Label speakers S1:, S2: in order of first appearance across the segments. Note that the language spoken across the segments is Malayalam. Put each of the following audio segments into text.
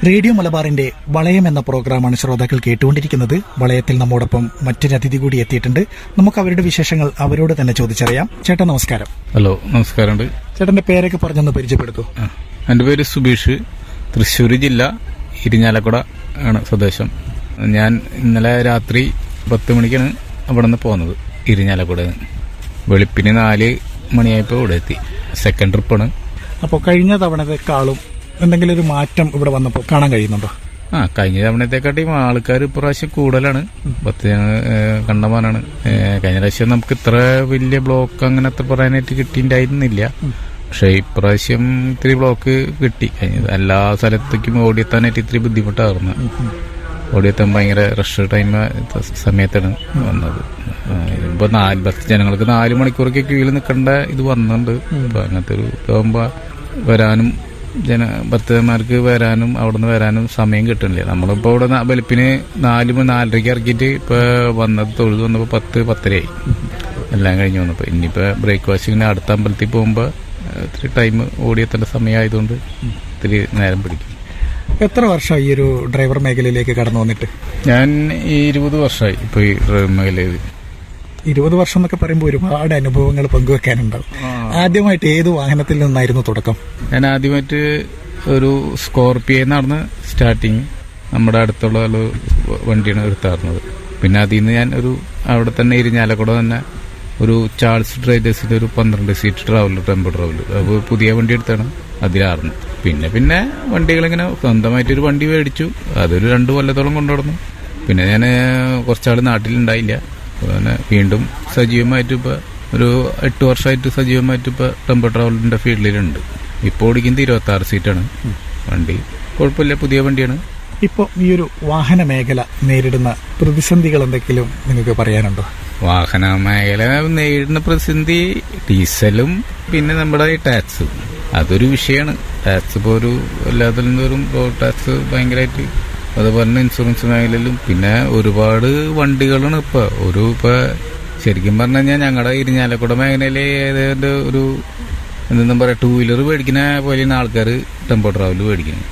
S1: റേഡിയോ മലബാറിന്റെ വളയം എന്ന പ്രോഗ്രാമാണ് ശ്രോതാക്കൾ കേട്ടുകൊണ്ടിരിക്കുന്നത് വളയത്തിൽ നമ്മോടൊപ്പം മറ്റൊരു അതിഥി കൂടി എത്തിയിട്ടുണ്ട് നമുക്ക് അവരുടെ വിശേഷങ്ങൾ അവരോട് തന്നെ ചോദിച്ചറിയാം ചേട്ടാ നമസ്കാരം
S2: ഹലോ നമസ്കാരമുണ്ട്
S1: ചേട്ടന്റെ പേരൊക്കെ പറഞ്ഞൊന്ന് പരിചയപ്പെടുത്തു
S2: ആ, എൻ്റെ പേര് സുബീഷ് തൃശ്ശൂർ ജില്ല ഇരിഞ്ഞാലക്കുട ആണ് സ്വദേശം ഞാൻ ഇന്നലെ രാത്രി പത്ത് മണിക്കാണ് അവിടെ നിന്ന് പോകുന്നത് ഇരിഞ്ഞാലക്കുട വെളുപ്പിന് നാല് മണിയായപ്പോൾ ഇവിടെ എത്തി സെക്കൻഡ് ട്രിപ്പാണ്
S1: അപ്പോൾ കഴിഞ്ഞ തവണത്തെക്കാളും എന്തെങ്കിലും ഒരു മാറ്റം ഇവിടെ വന്നപ്പോൾ കാണാൻ കഴിയുന്നുണ്ടോ
S2: ആ കഴിഞ്ഞ തവണത്തെക്കാട്ടിയും ആൾക്കാർ ഇപ്രാവശ്യം കൂടുതലാണ് പത്ത് ഏഹ്, കണ്ടമാനാണ് ഏഹ്, കഴിഞ്ഞ പ്രാവശ്യം നമുക്ക് ഇത്ര വലിയ ബ്ലോക്ക് അങ്ങനെ അത്ര പറയാനായിട്ട് കിട്ടിയിട്ടുണ്ടായിരുന്നില്ല പക്ഷെ ഇപ്രാവശ്യം ഇത്തിരി ബ്ലോക്ക് കിട്ടി കഴിഞ്ഞ എല്ലാ സ്ഥലത്തേക്കും ഓടിയെത്താനായിട്ട് ഇത്തിരി ബുദ്ധിമുട്ടായിരുന്നു ഓടിയെത്താൻ ഭയങ്കര റഷ് ടൈം സമയത്താണ് വന്നത് ആ, ഇപ്പൊ നാല് ബസ് ജനങ്ങൾക്ക് നാല് മണിക്കൂറൊക്കെ ക്യൂവിൽ നിൽക്കേണ്ട ഇത് വന്നിട്ടുണ്ട് അപ്പൊ അങ്ങനത്തെ ഒരു ഇതാകുമ്പോ വരാനും ജന ഭക്തന്മാർക്ക് വരാനും അവിടുന്ന് വരാനും സമയം കിട്ടുന്നില്ല നമ്മളിപ്പോ ഇവിടെ ന- വെളുപ്പിന് നാല് മണി നാലരയ്ക്ക് ഇറക്കിയിട്ട് ഇപ്പൊ വന്നത് തൊഴുത് വന്നപ്പോ പത്ത് പത്തരയായി എല്ലാം കഴിഞ്ഞ് വന്നപ്പോ ഇനിയിപ്പോ ബ്രേക്ക്ഫാസ്റ്റിന് അടുത്ത അമ്പലത്തിൽ പോകുമ്പോ ഏഹ്, ഇത്തിരി ടൈം ഓടിയെത്തേണ്ട സമയമായതുകൊണ്ട് ഇത്തിരി നേരം പിടിക്കും
S1: എത്ര വർഷം ഈ ഒരു ഡ്രൈവർ മേഖലയിലേക്ക് കടന്നു വന്നിട്ട്
S2: ഞാൻ ഈ ഇരുപത് വർഷമായി ഇപ്പൊ ഈ ഡ്രൈവിംഗ് മേഖലയിൽ
S1: ഇരുപത് വർഷം എന്നൊക്കെ പറയുമ്പോൾ ഒരുപാട് അനുഭവങ്ങൾ പങ്കുവെക്കാനുണ്ടാവും ആദ്യമായിട്ട് ഏത് വാഹനത്തിൽ നിന്നായിരുന്നു തുടക്കം
S2: ഞാൻ ആദ്യമായിട്ട് ഒരു സ്കോർപ്പിയോ നടന്ന് സ്റ്റാർട്ടിങ് നമ്മുടെ അടുത്തുള്ള ഒരു വണ്ടിയാണ് എടുത്താറുന്നത് പിന്നെ അതിൽ നിന്ന് ഞാൻ ഒരു അവിടെ തന്നെ ഇരിഞ്ഞാലക്കുട തന്നെ ഒരു ചാൾസ് ട്രേഡേഴ്സിന്റെ ഒരു പന്ത്രണ്ട് സീറ്റ് ട്രാവലർ ടെമ്പോ ട്രാവലർ അപ്പോൾ പുതിയ വണ്ടി എടുത്താണ് അതിലായിരുന്നു പിന്നെ പിന്നെ വണ്ടികളിങ്ങനെ സ്വന്തമായിട്ട് ഒരു വണ്ടി മേടിച്ചു അതൊരു രണ്ടു കൊല്ലത്തോളം കൊണ്ടുനടന്നു പിന്നെ ഞാൻ കുറച്ചാൾ നാട്ടിലുണ്ടായില്ല പിന്നെ വീണ്ടും സജീവമായിട്ട് ഇപ്പൊ ഒരു എട്ട് വർഷമായിട്ട് സജീവമായിട്ട് ഇപ്പൊ ടെമ്പോ ട്രാവലറിന്റെ ഫീൽഡിലുണ്ട് ഇപ്പോൾ ഓടിക്കുന്നത് ഇരുപത്തി ആറ് സീറ്റാണ് വണ്ടി കുഴപ്പമില്ല പുതിയ വണ്ടിയാണ്
S1: ഇപ്പോൾ ഈ ഒരു വാഹന മേഖല നേരിടുന്ന പ്രതിസന്ധികൾ എന്തെങ്കിലും നിങ്ങൾക്ക് പറയാനുണ്ടോ
S2: വാഹന മേഖല നേരിടുന്ന പ്രതിസന്ധി ഡീസലും പിന്നെ നമ്മുടെ ഈ ടാക്സ് അതൊരു വിഷയമാണ് ടാക്സ് ഇപ്പോൾ ഒരു എല്ലാത്തിലും തോറും റോഡ് ടാക്സ് ഭയങ്കരമായിട്ട് അതുപോലെ തന്നെ ഇൻഷുറൻസ് മേഖലയിലും പിന്നെ ഒരുപാട് വണ്ടികളാണ് ഇപ്പൊ ഒരു ഇപ്പൊ ശരിക്കും പറഞ്ഞു കഴിഞ്ഞാൽ ഞങ്ങളുടെ ഇരിഞ്ഞാലക്കുട മേഖലയിലെ ഏതാണ്ട് ഒരു എന്തെന്നും പറയാ ടൂ വീലർ മേടിക്കുന്ന പോലെയാണ് ആൾക്കാർ ടെമ്പോ ട്രാവൽ മേടിക്കുന്നത്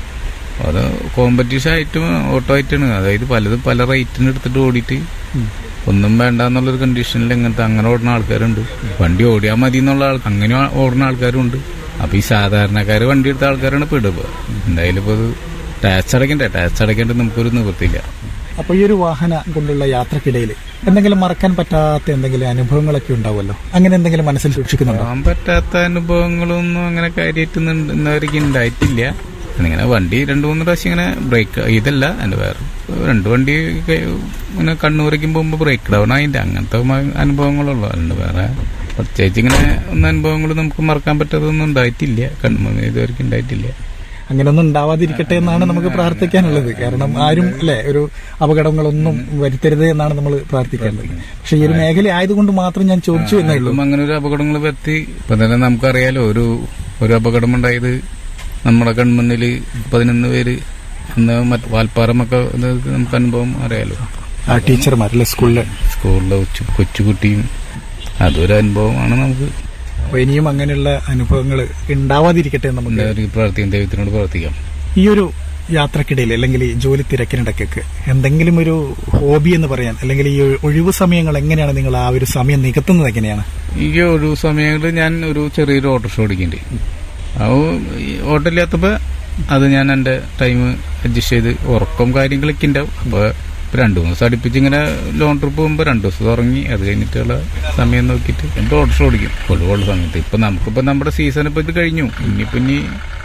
S2: അത് കോമ്പറ്റീഷൻ ആയിട്ടും ഓട്ടോ ആയിട്ടാണ് അതായത് പലതും പല റേറ്റിന് എടുത്തിട്ട് ഓടിയിട്ട് ഒന്നും വേണ്ട എന്നുള്ളൊരു കണ്ടീഷനിൽ എങ്ങനത്തെ അങ്ങനെ ഓടുന്ന ആൾക്കാരുണ്ട് വണ്ടി ഓടിയാൽ മതി എന്നുള്ള ആൾ അങ്ങനെ ഓടുന്ന ആൾക്കാരും ഉണ്ട് അപ്പൊ ഈ സാധാരണക്കാര് വണ്ടി എടുത്ത ആൾക്കാരാണ് പെടുക എന്തായാലും ഇപ്പൊ അത് ടാക്സ് അടയ്ക്കണ്ടേ ടാക്സ് അടയ്ക്കേണ്ട നമുക്കൊരു നിവൃത്തിയില്ല
S1: അപ്പോൾ ഈ ഒരു വാഹന കൊണ്ടുള്ള യാത്രക്കിടയിൽ എന്തെങ്കിലും മറക്കാൻ പറ്റാത്ത എന്തെങ്കിലും അനുഭവങ്ങളൊക്കെ ഉണ്ടാവുമല്ലോ അങ്ങനെ എന്തെങ്കിലും മനസ്സിൽ സൂക്ഷിക്കുന്നുണ്ടോ
S2: പോകാൻ പറ്റാത്ത അനുഭവങ്ങളൊന്നും അങ്ങനെ കാര്യമായിട്ട് ഇന്നവർക്ക് ഉണ്ടായിട്ടില്ല ഇങ്ങനെ വണ്ടി രണ്ടു മൂന്ന് പ്രാവശ്യം ഇങ്ങനെ ബ്രേക്ക് ഇതല്ല എന്റെ വേറെ രണ്ട് വണ്ടി ക- ഇങ്ങനെ കണ്ണൂരേക്കും പോകുമ്പോൾ ബ്രേക്ക് ഡൗൺ ആയില്ല അങ്ങനത്തെ മ- അനുഭവങ്ങളുള്ളൂ അല്ലാണ്ട് വേറെ പ്രത്യേകിച്ച് ഇങ്ങനെ ഒന്നും അനുഭവങ്ങൾ നമുക്ക് മറക്കാൻ പറ്റാത്തതൊന്നും ഉണ്ടായിട്ടില്ല കണ്ണൂർ ഇതുവരെയ്ക്കും ഉണ്ടായിട്ടില്ല
S1: അങ്ങനെയൊന്നും ഉണ്ടാവാതിരിക്കട്ടെ എന്നാണ് നമുക്ക് പ്രാർത്ഥിക്കാനുള്ളത് കാരണം ആരും അല്ലെ ഒരു അപകടങ്ങളൊന്നും വരുത്തരുത് എന്നാണ് നമ്മൾ പ്രാർത്ഥിക്കേണ്ടത് പക്ഷെ ഈ ഒരു മേഖല ആയതുകൊണ്ട് മാത്രം ഞാൻ ചോദിച്ചു എന്നേ ഉള്ളൂ
S2: ഇപ്പം അങ്ങനെ ഒരു അപകടങ്ങൾ പറ്റി ഇപ്പൊ തന്നെ നമുക്കറിയാലോ ഒരു ഒരു അപകടമുണ്ടായത് നമ്മുടെ കൺമുന്നിൽ പതിനൊന്ന് പേര് അന്ന് മറ്റ് വാൽപ്പാറമൊക്കെ ഇത് നമുക്ക് അനുഭവം അറിയാലോ
S1: ആ ടീച്ചർമാരല്ലേ സ്കൂളിലെ
S2: സ്കൂളിലെ കൊച്ചു കൊച്ചുകുട്ടിയും അതൊരു അനുഭവമാണ് നമുക്ക്
S1: അപ്പൊ ഇനിയും അങ്ങനെയുള്ള അനുഭവങ്ങൾ ഉണ്ടാവാതിരിക്കട്ടെ എന്ന് നമുക്ക്
S2: എല്ലാവർക്കും പ്രാർത്ഥിക്കാം ദൈവത്തിനോട് പ്രാർത്ഥിക്കാം
S1: ഈ ഒരു യാത്രക്കിടയിൽ അല്ലെങ്കിൽ ഈ ജോലി തിരക്കിനിടയ്ക്കൊക്കെ എന്തെങ്കിലും ഒരു ഹോബി എന്ന് പറയാൻ അല്ലെങ്കിൽ ഈ ഒഴിവ് സമയങ്ങൾ എങ്ങനെയാണ് നിങ്ങൾ ആ ഒരു സമയം നികത്തുന്നത് എങ്ങനെയാണ്
S2: ഈ ഒരു സമയങ്ങളിൽ ഞാൻ ഒരു ചെറിയൊരു ഓട്ടോറിക്ഷ ഓടിക്കുന്നുണ്ട് ആ ഓട്ടോ ഇല്ലാത്തപ്പോ അത് ഞാൻ എന്റെ ടൈം അഡ്ജസ്റ്റ് ചെയ്ത് ഉറക്കം കാര്യങ്ങളൊക്കെ ഉണ്ടാവും അപ്പൊ ഇപ്പൊ രണ്ടു മൂന്ന് ദിവസം അടുപ്പിച്ച് ഇങ്ങനെ ലോങ് ട്രിപ്പ് പോകുമ്പോ രണ്ടു ദിവസം ഉറങ്ങി അത് കഴിഞ്ഞിട്ടുള്ള സമയം നോക്കിയിട്ട് എന്റെ ഓട്ടോറിക്ഷ ഓടിക്കും ഒഴിവുള്ള സമയത്ത് ഇപ്പൊ നമുക്കിപ്പോ നമ്മുടെ സീസൺ ഇപ്പൊ ഇത് കഴിഞ്ഞു ഇനിയിപ്പോ ഇനി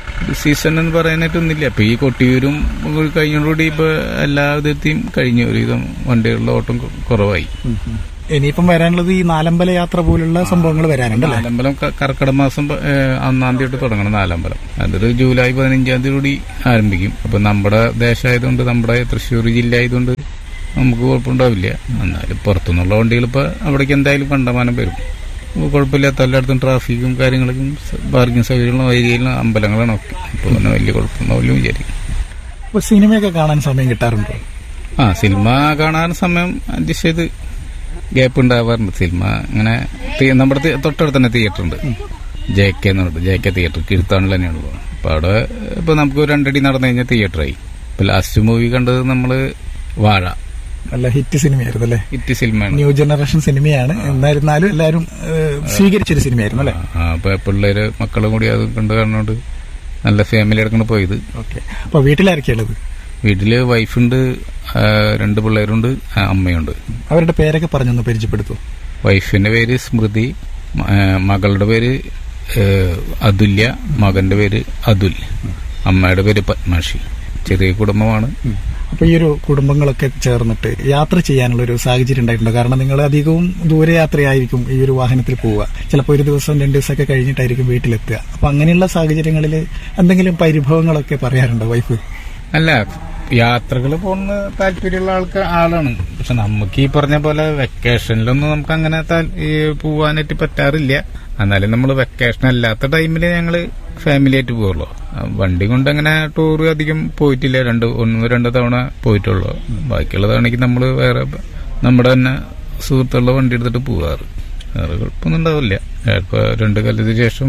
S2: സീസൺ എന്ന് പറയാനായിട്ടൊന്നുമില്ല ഇപ്പൊ ഈ കൊട്ടിയൂരും കഴിഞ്ഞോടുകൂടി ഇപ്പൊ എല്ലാ വിധത്തെയും കഴിഞ്ഞു ഒരുവിധം വണ്ടികളുടെ ഓട്ടം കൊ- കുറവായി
S1: ഇനിയിപ്പം വരാനുള്ളത് ഈ നാലമ്പല യാത്ര പോലുള്ള സംഭവങ്ങൾ വരാനുണ്ടല്ലേ
S2: നാലമ്പലം ക- കർക്കിടക മാസം പ- ഏഹ് ഒന്നാം തീയതി തൊട്ട് തുടങ്ങണം നാലമ്പലം അതൊരു ജൂലൈ പതിനഞ്ചാം തീയതി കൂടി ആരംഭിക്കും അപ്പൊ നമ്മുടെ ദേശമായതുകൊണ്ട് നമ്മുടെ തൃശ്ശൂർ ജില്ല ആയതുകൊണ്ട് നമുക്ക് കുഴപ്പമുണ്ടാവില്ല എന്നാലും പുറത്തുനിന്നുള്ള വണ്ടികൾ ഇപ്പൊ അവിടേക്ക് എന്തായാലും കണ്ടമാനം വരും കുഴപ്പമില്ലാത്ത എല്ലായിടത്തും ട്രാഫിക്കും കാര്യങ്ങളൊക്കെ പാർക്കിംഗ് സൗകര്യങ്ങളും ഏരിയയിലും അമ്പലങ്ങളാണ് ഒക്കെ അപ്പൊ പിന്നെ വലിയ കുഴപ്പമുണ്ടാവില്ല വിചാരിക്കും
S1: അപ്പൊ സിനിമയൊക്കെ കാണാൻ സമയം കിട്ടാറുണ്ടോ
S2: ആ സിനിമ കാണാൻ സമയം അഡ്ജസ്റ്റ് ചെയ്ത് ഗ്യാപ്പ് ഉണ്ടാവാറുണ്ട് സിനിമ ഇങ്ങനെ തി- നമ്മുടെ തി- തൊട്ടടുത്ത് തന്നെ തിയേറ്റർ ഉണ്ട് ജെ കെ എന്ന് പറഞ്ഞിട്ട് ജെ കെ തിയേറ്റർ കിരുത്താണിൽ തന്നെയാണുള്ളത് അപ്പൊ അവിടെ ഇപ്പൊ നമുക്ക് രണ്ടടി നടന്നു കഴിഞ്ഞാൽ തിയേറ്ററായി ഇപ്പൊ ലാസ്റ്റ് മൂവി കണ്ടത് നമ്മള് വാഴ
S1: നല്ല ഹിറ്റ് സിനിമയായിരുന്നു അല്ലേ
S2: ഇറ്റ് സിനിമയാണ്
S1: ന്യൂ ജനറേഷൻ സിനിമയാണ് എന്നിരുന്നാലും എല്ലാവരും ഏഹ്, സ്വീകരിച്ചൊരു സിനിമയായിരുന്നു അല്ലേ
S2: ആ, അപ്പൊ പിള്ളേര് മക്കളും കൂടി അത് കണ്ട് കാണുന്നോണ്ട് നല്ല ഫാമിലി അടക്കം പോയത്
S1: ഓക്കെ അപ്പൊ വീട്ടിലാരൊക്കെയുള്ളത്
S2: വീട്ടില് വൈഫുണ്ട് ആ, രണ്ട് പിള്ളേരുണ്ട് ആ, അമ്മയുണ്ട്
S1: അവരുടെ പേരൊക്കെ പറഞ്ഞൊന്ന് പരിചയപ്പെടുത്തു
S2: വൈഫിന്റെ പേര് സ്മൃതി മ- ആ, മകളുടെ പേര് ഏ, അതുല്യ മകന്റെ പേര് അതുൽ അമ്മയുടെ പേര് പത്മാഷി ചെറിയ കുടുംബമാണ്
S1: അപ്പൊ ഈ ഒരു കുടുംബങ്ങളൊക്കെ ചേർന്നിട്ട് യാത്ര ചെയ്യാനുള്ള ഒരു സാഹചര്യം ഉണ്ടായിട്ടുണ്ടോ കാരണം നിങ്ങൾ അധികവും ദൂരയാത്രയായിരിക്കും ഈ ഒരു വാഹനത്തിൽ പോവുക ചിലപ്പോൾ ഒരു ദിവസം രണ്ട് ദിവസമൊക്കെ കഴിഞ്ഞിട്ടായിരിക്കും വീട്ടിലെത്തുക അപ്പൊ അങ്ങനെയുള്ള സാഹചര്യങ്ങളിൽ എന്തെങ്കിലും പരിഭവങ്ങളൊക്കെ പറയാറുണ്ടോ വൈഫ്
S2: അല്ല യാത്രകൾ പോകുന്ന താല്പര്യമുള്ള ആൾക്ക് ആളാണ് പക്ഷെ നമുക്ക് ഈ പറഞ്ഞ പോലെ വെക്കേഷനിലൊന്നും നമുക്ക് അങ്ങനെ താൽ- ഈ പോവാനായിട്ട് പറ്റാറില്ല എന്നാലും നമ്മൾ വെക്കേഷൻ അല്ലാത്ത ടൈമിൽ ഞങ്ങള് ഫാമിലി ആയിട്ട് പോകുള്ളൂ ആ, വണ്ടി കൊണ്ട് അങ്ങനെ ടൂർ അധികം പോയിട്ടില്ല രണ്ട് ഒന്ന് രണ്ട് തവണ പോയിട്ടുള്ളൂ ബാക്കിയുള്ള തവണയ്ക്ക് നമ്മൾ വേറെ നമ്മുടെ തന്നെ സുഹൃത്തുക്കളുടെ വണ്ടി എടുത്തിട്ട് പോകാറ് വേറെ കുഴപ്പമൊന്നും ഉണ്ടാവില്ല ഇപ്പൊ രണ്ട് കൊല്ലത്തിന് ശേഷം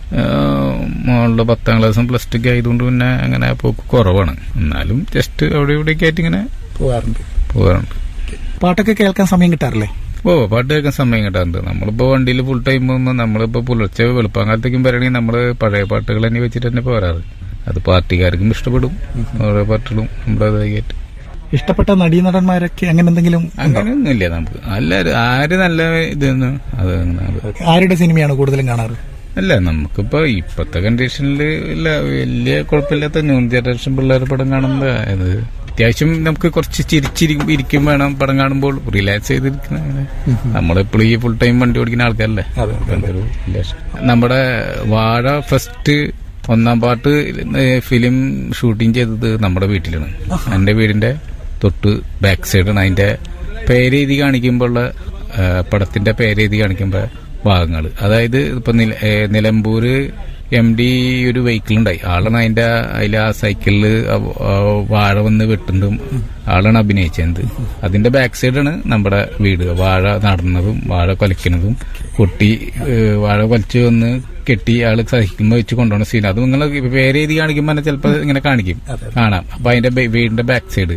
S2: മോളുടെ പത്താം ക്ലാസ്സും പ്ലസ് ടു ഒക്കെ ആയതുകൊണ്ട് പിന്നെ അങ്ങനെ പോക്ക് കുറവാണ് എന്നാലും ജസ്റ്റ് അവിടെ ഇവിടെയൊക്കെ ആയിട്ട് ഇങ്ങനെ
S1: പോകാറുണ്ട്
S2: പോകാറുണ്ട്
S1: പാട്ടൊക്കെ കേൾക്കാൻ സമയം കിട്ടാറില്ലേ
S2: ഓ പാട്ട് കേൾക്കാൻ സമയം കിട്ടാറുണ്ട് നമ്മളിപ്പോ വണ്ടിയിൽ ഫുൾ ടൈം പോകുമ്പോൾ നമ്മളിപ്പോ പുലർച്ചെ വെളുപ്പാങ്കാലത്തേക്കും വരണമെങ്കിൽ നമ്മള് പഴയ പാട്ടുകൾ തന്നെ വെച്ചിട്ട് തന്നെ പോരാറ് അത് പാർട്ടിക്കാർക്കും ഇഷ്ടപ്പെടും ഓരോ പാട്ടുകളും നമ്മളതായിട്ട്
S1: ഇഷ്ടപ്പെട്ട നടീനടന്മാരൊക്കെ അങ്ങനെ എന്തെങ്കിലും ഉണ്ടോ?
S2: അങ്ങനെയൊന്നുമില്ല നമുക്ക് എല്ലാരും ആര് നല്ല ഇതൊന്നും അത് അങ്ങനെ അത്
S1: ആരുടെ സിനിമയാണ് കൂടുതലും കാണാറ്
S2: അല്ല നമുക്കിപ്പോ ഇപ്പത്തെ കണ്ടീഷനിൽ ഇല്ല വലിയ കുഴപ്പമില്ലാത്ത ന്യൂ ജനറേഷൻ പിള്ളേരുടെ പടം കാണുമ്പോ അത് അത്യാവശ്യം നമുക്ക് കുറച്ച് ചിരിച്ചിരി ഇരിക്കും വേണം പടം കാണുമ്പോൾ റിലാക്സ് ചെയ്തിരിക്കുന്ന അങ്ങനെ നമ്മളെപ്പോഴും ഈ ഫുൾ ടൈം വണ്ടി ഓടിക്കുന്ന ആൾക്കാരല്ലേ
S1: അതെ, അതെ,
S2: അതിന്റെ ഒരു relation. നമ്മുടെ വാഴ ഫസ്റ്റ് ഒന്നാം പാട്ട് ഫിലിം ഷൂട്ടിംഗ് ചെയ്തത് നമ്മുടെ വീട്ടിലാണ് എന്റെ വീടിന്റെ തൊട്ട് ബാക്ക് സൈഡാണ് അതിന്റെ പേരെഴുതി കാണിക്കുമ്പോഴുള്ള ആ, പടത്തിന്റെ പേരെഴുതി കാണിക്കുമ്പോ ഭാഗങ്ങൾ അതായത് ഇപ്പൊ നില- ഏ, നിലമ്പൂര് എം ഡി ഒരു വെഹിക്കിൾ ഉണ്ടായി ആളാണ് അതിന്റെ അതിൽ ആ സൈക്കിളില് ആ- ആ വാഴ വന്ന് വെട്ടുന്നതും ആളാണ് അഭിനയിച്ചത് അതിന്റെ ബാക്ക് സൈഡാണ് നമ്മുടെ വീട് വാഴ നടന്നതും വാഴ കൊലക്കുന്നതും കൊട്ടി ഏ, വാഴ കൊലച്ച് വന്ന് കെട്ടി ആള് സഹിക്കുമ്പോ വെച്ച് കൊണ്ടുപോകുന്ന സീൻ അത് നിങ്ങൾ പേരെഴുതി കാണിക്കുമ്പോൾ തന്നെ ചിലപ്പോൾ ഇങ്ങനെ കാണിക്കും കാണാം അപ്പൊ അതിന്റെ ബേ- വീടിന്റെ ബാക്ക് സൈഡ്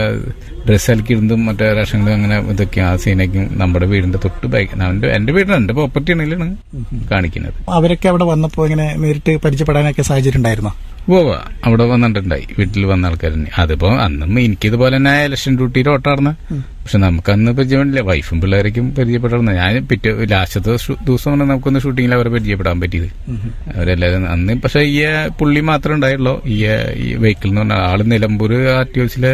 S2: ഡ്രസ് അലക്കിടുന്നതും മറ്റേ റേഷനും അങ്ങനെ ഇതൊക്കെ ആ സീനൊക്കെ നമ്മുടെ വീടിന്റെ തൊട്ട് ബാക്ക് എന്റെ എന്റെ വീടിന് എന്റെ പ്രോപ്പർട്ടി ആണെങ്കിലാണ് കാണിക്കുന്നത്
S1: അവരൊക്കെ അവിടെ വന്നപ്പോ ഇങ്ങനെ നേരിട്ട് പരിചയപ്പെടാനൊക്കെ സാഹചര്യം ഉണ്ടായിരുന്നോ
S2: ഓ അവിടെ വന്നിട്ടുണ്ടായി വീട്ടിൽ വന്ന ആൾക്കാർ തന്നെ അതിപ്പോ അന്നും എനിക്കിതുപോലെ തന്നെ ഇലക്ഷൻ ഡ്യൂട്ടിയിൽ ഓട്ടാർന്ന് പക്ഷെ നമുക്ക് അന്ന് പരിചയപ്പെടില്ല വൈഫും പിള്ളേരേക്കും പരിചയപ്പെടാറുണ്ട് ഞാൻ പിറ്റേ ലാസ്റ്റത്തെ ഷൂ- ദിവസമാണ് നമുക്കൊന്ന് ഷൂട്ടിങ്ങിൽ അവരെ പരിചയപ്പെടാൻ പറ്റിയത് അവരെല്ലാരും അന്ന് പക്ഷെ ഈ പുള്ളി മാത്രമേ ഉണ്ടായുള്ളൂ ഈ ഈ വെഹിക്കിൾ എന്ന് പറഞ്ഞ ആള് നിലമ്പൂര് ആർ ടി ഒസിലെ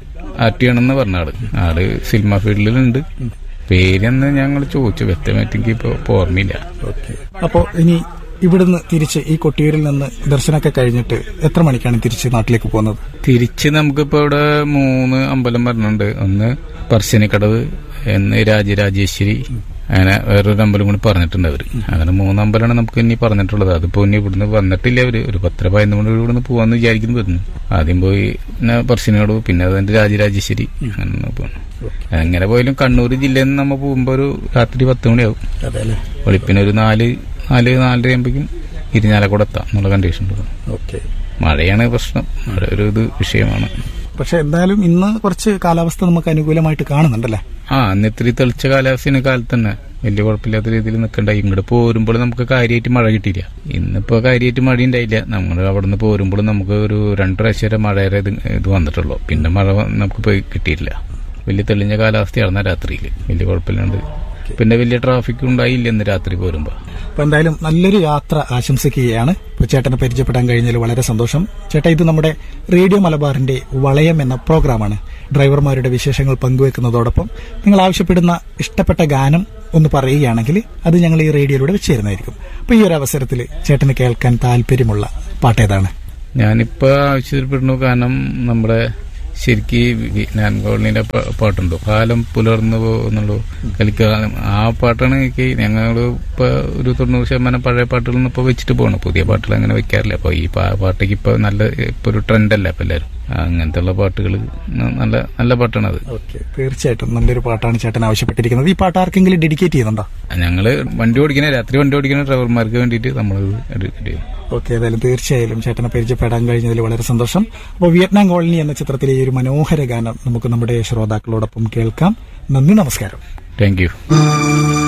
S2: ആർ ടി ആണെന്ന് പറഞ്ഞ ആള് ആള് സിനിമ ഫീൽഡിലുണ്ട് പേരന്ന് ഞങ്ങൾ ചോദിച്ചു വ്യക്തമായിട്ട് എനിക്ക് ഇപ്പൊ ഓർമ്മയില്ല
S1: അപ്പോ ഇനി ഇവിടുന്ന് തിരിച്ച് ഈ കൊട്ടിയൂരിൽ നിന്ന് ദർശനമൊക്കെ കഴിഞ്ഞിട്ട് എത്ര മണിക്കാണ് തിരിച്ച് നാട്ടിലേക്ക് പോകുന്നത്
S2: തിരിച്ച് നമുക്കിപ്പോ ഇവിടെ മൂന്ന് അമ്പലം പറഞ്ഞിട്ടുണ്ട് ഒന്ന് പറശ്ശിനിക്കടവ് എന്ന് രാജരാജേശ്വരി അങ്ങനെ വേറൊരു അമ്പലം കൂടി പറഞ്ഞിട്ടുണ്ട് അവര് അങ്ങനെ മൂന്ന് അമ്പലമാണ് നമുക്ക് ഇനി പറഞ്ഞിട്ടുള്ളത് അതിപ്പോ ഇനി ഇവിടുന്ന് വന്നിട്ടില്ല അവര് ഒരു പത്തര പതിനൊന്ന് മണി ഇവിടുന്ന് പോവാന്ന് വിചാരിക്കുന്നു വരുന്നു ആദ്യം പോയി പിന്നെ പറശ്ശിനിക്കടവ് പിന്നെ അതിന്റെ രാജരാജേശ്വരി അങ്ങനെ പോകണം എങ്ങനെ പോയാലും കണ്ണൂർ ജില്ലയിൽ നിന്ന് നമ്മ പോകുമ്പോ ഒരു രാത്രി പത്ത് മണിയാവും
S1: അതെ അല്ലേ
S2: വെളുപ്പിന് ഒരു നാല് നാല് നാലര ആകുമ്പോഴേക്കും ഇരിഞ്ഞാലക്കൂടെ എത്താം എന്നുള്ള കണ്ടീഷൻ
S1: ഓക്കെ
S2: മഴയാണ് പ്രശ്നം മഴ ഒരു ഇത് വിഷയമാണ്
S1: പക്ഷെ എന്തായാലും ഇന്ന് കുറച്ച് കാലാവസ്ഥ നമുക്ക് അനുകൂലമായിട്ട് കാണുന്നുണ്ടല്ലേ
S2: ആ അന്ന് ഇത്തിരി തെളിച്ച കാലാവസ്ഥ കാലത്ത് തന്നെ വലിയ കുഴപ്പമില്ലാത്ത രീതിയിൽ നിൽക്കണ്ടായി ഇങ്ങോട്ട് പോരുമ്പോൾ നമുക്ക് കാര്യമായിട്ട് മഴ കിട്ടിയില്ല ഇന്നിപ്പോ കാര്യമായിട്ട് മഴ ഉണ്ടായില്ല നമ്മൾ അവിടെ നിന്ന് പോരുമ്പോൾ നമുക്ക് ഒരു രണ്ട് പ്രാവശ്യം വരെ മഴയുടെ ഇത് ഇത് വന്നിട്ടുള്ളൂ പിന്നെ മഴ വ- നമുക്ക് പോയി കിട്ടിയിട്ടില്ല വലിയ തെളിഞ്ഞ കാലാവസ്ഥയായിരുന്നു രാത്രിയിൽ വലിയ കുഴപ്പമില്ലാണ്ട് പിന്നെ വലിയ ട്രാഫിക് ഉണ്ടായില്ല ഇന്ന് രാത്രി പോരുമ്പോ
S1: അപ്പൊ എന്തായാലും നല്ലൊരു യാത്ര ആശംസിക്കുകയാണ് ഇപ്പൊ ചേട്ടനെ പരിചയപ്പെടാൻ കഴിഞ്ഞതിൽ വളരെ സന്തോഷം ചേട്ടാ ഇത് നമ്മുടെ റേഡിയോ മലബാറിന്റെ വളയം എന്ന പ്രോഗ്രാമാണ് ഡ്രൈവർമാരുടെ വിശേഷങ്ങൾ പങ്കുവെക്കുന്നതോടൊപ്പം നിങ്ങൾ ആവശ്യപ്പെടുന്ന ഇഷ്ടപ്പെട്ട ഗാനം ഒന്ന് പറയുകയാണെങ്കിൽ അത് ഞങ്ങൾ ഈ റേഡിയോയിലൂടെ വെച്ച് തരുന്നതായിരിക്കും അപ്പൊ ഈ ഒരു അവസരത്തിൽ ചേട്ടന് കേൾക്കാൻ താല്പര്യമുള്ള പാട്ടേതാണ്
S2: ഞാനിപ്പോ ആവശ്യപ്പെടുന്നു കാരണം നമ്മുടെ ശരിക്ക് വിജ്ഞാൻ കോളനിയുടെ പ- പാട്ടുണ്ടോ കാലം പുലർന്നു പോകുന്നുള്ളൂ കലിക്കാലം ആ പാട്ടാണ് എനിക്ക് ഞങ്ങൾ ഇപ്പൊ ഒരു തൊണ്ണൂറ് ശതമാനം പഴയ പാട്ടുകളൊന്നും ഇപ്പൊ വെച്ചിട്ട് പോകണം പുതിയ പാട്ടുകൾ അങ്ങനെ വെക്കാറില്ല അപ്പൊ ഈ പാ- പാട്ടേക്ക് ഇപ്പൊ നല്ല ഇപ്പൊ ഒരു ട്രെൻഡ് അല്ല ഇപ്പൊ എല്ലാവരും അങ്ങനത്തെ ഉള്ള പാട്ടുകൾ നല്ല നല്ല പാട്ടാണ് അത്
S1: ഓക്കെ തീർച്ചയായിട്ടും നല്ലൊരു പാട്ടാണ് ചേട്ടൻ ആവശ്യപ്പെട്ടിരിക്കുന്നത് ഈ പാട്ട് ആർക്കെങ്കിലും ഡെഡിക്കേറ്റ് ചെയ്യുന്നുണ്ടോ
S2: ഞങ്ങള് വണ്ടി ഓടിക്കുന്ന രാത്രി വണ്ടി ഓടിക്കുന്ന ഡ്രൈവർമാർക്ക് വേണ്ടിയിട്ട് നമ്മളത് എടുക്കേണ്ടി വരും
S1: ഓക്കെ ഏതായാലും തീർച്ചയായും ചേട്ടനെ പരിചയപ്പെടാൻ കഴിഞ്ഞതിൽ വളരെ സന്തോഷം അപ്പോൾ വിയറ്റ്നാം കോളനി എന്ന ചിത്രത്തിലെ ഈ ഒരു മനോഹര ഗാനം നമുക്ക് നമ്മുടെ ശ്രോതാക്കളോടൊപ്പം കേൾക്കാം നന്ദി നമസ്കാരം
S2: താങ്ക് യു